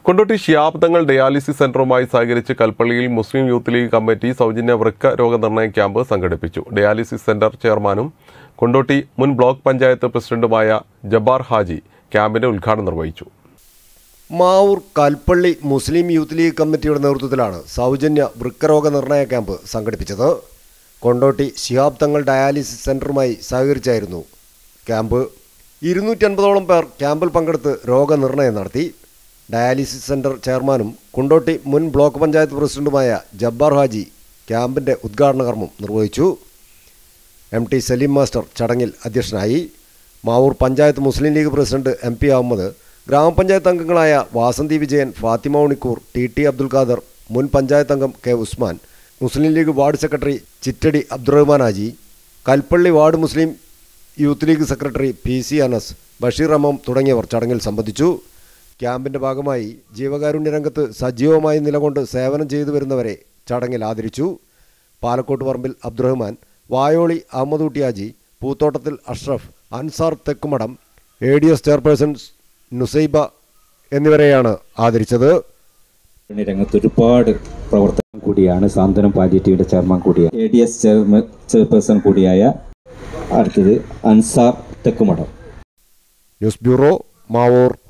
കൊണ്ടോട്ടി ഷിയാബ് തങ്ങൾ ഡയാലിസിസ് സെന്ററുമായി സഹകരിച്ച് കൽപ്പള്ളിയിൽ മുസ്ലിം യൂത്ത് ലീഗ് കമ്മിറ്റി സൗജന്യ വൃക്ക രോഗനിർണയ ക്യാമ്പ് സംഘടിപ്പിച്ചു ഡയാലിസിസ് സെന്റർ ചെയർമാനും കൊണ്ടോട്ടി മുൻ ബ്ലോക്ക് പഞ്ചായത്ത് പ്രസിഡന്റുമായ ജബ്ബാർ ഹാജി ക്യാമ്പിന്റെ ഉദ്ഘാടനം നിർവഹിച്ചു Mavoor Kalppally Muslim Youth League കമ്മിറ്റിയുടെ നേതൃത്വത്തിലാണ് സൗജന്യ വൃക്കരോഗ നിർണയ ക്യാമ്പ് സംഘടിപ്പിച്ചത് കൊണ്ടോട്ടി ശിഹാബ് തങ്ങൾ ഡയാലിസിസ് സെന്ററുമായി സഹകരിച്ചായിരുന്നു ക്യാമ്പ് ഇരുന്നൂറ്റി അൻപതോളം പേർ ക്യാമ്പിൽ പങ്കെടുത്ത് രോഗനിർണയം നടത്തി ഡയാലിസിസ് സെന്റർ ചെയർമാനും കുണ്ടോട്ടി മുൻ ബ്ലോക്ക് പഞ്ചായത്ത് പ്രസിഡന്റുമായ ജബ്ബാർ ഹാജി ക്യാമ്പിന്റെ ഉദ്ഘാടന കർമ്മം നിർവഹിച്ചു എം ടി സലീം മാസ്റ്റർ ചടങ്ങിൽ അധ്യക്ഷനായി Mavoor panchayat Muslim League president M P Ahmed grama panchayat അംഗങ്ങളായ വാസന്തി വിജയൻ ഫാത്തിമ ഉണിക്കൂർ ടി ടി അബ്ദുൽ ഖാദർ മുൻ പഞ്ചായത്ത് അംഗം K Usman Muslim League ward secretary Chittadi Abdurahman Haji Kalppally ward Muslim Youth League secretary P C Anas Basheer അമ്മം തുടങ്ങിയവർ ചടങ്ങിൽ സംബന്ധിച്ചു ക്യാമ്പിന്റെ ഭാഗമായി ജീവകാരുണ്യ രംഗത്ത് സജീവമായി നിലകൊണ്ട് സേവനം ചെയ്തു വരുന്നവരെ ചടങ്ങിൽ ആദരിച്ചു പാലക്കോട്ട് പറമ്പിൽ അബ്ദുറഹ്മാൻ വായോളി അഹമ്മദ് ഊട്ടിയാജി Poothottathil Ashraf Ansar Thekkumadam A D S chairperson Nusaiba എന്നിവരെയാണ് ആദരിച്ചത് രംഗത്ത് ഒരുപാട് പ്രവർത്തനം കൂടിയാണ് സാന്ത്വനം പാലിയേറ്റീവിന്റെ ചെയർമാൻ കൂടിയ എ ഡി എസ് ചെയർപേഴ്സൺ കൂടിയായ അടുത്തത് അൻസാർ തെക്കുമഠം ന്യൂസ് ബ്യൂറോ മാവൂർ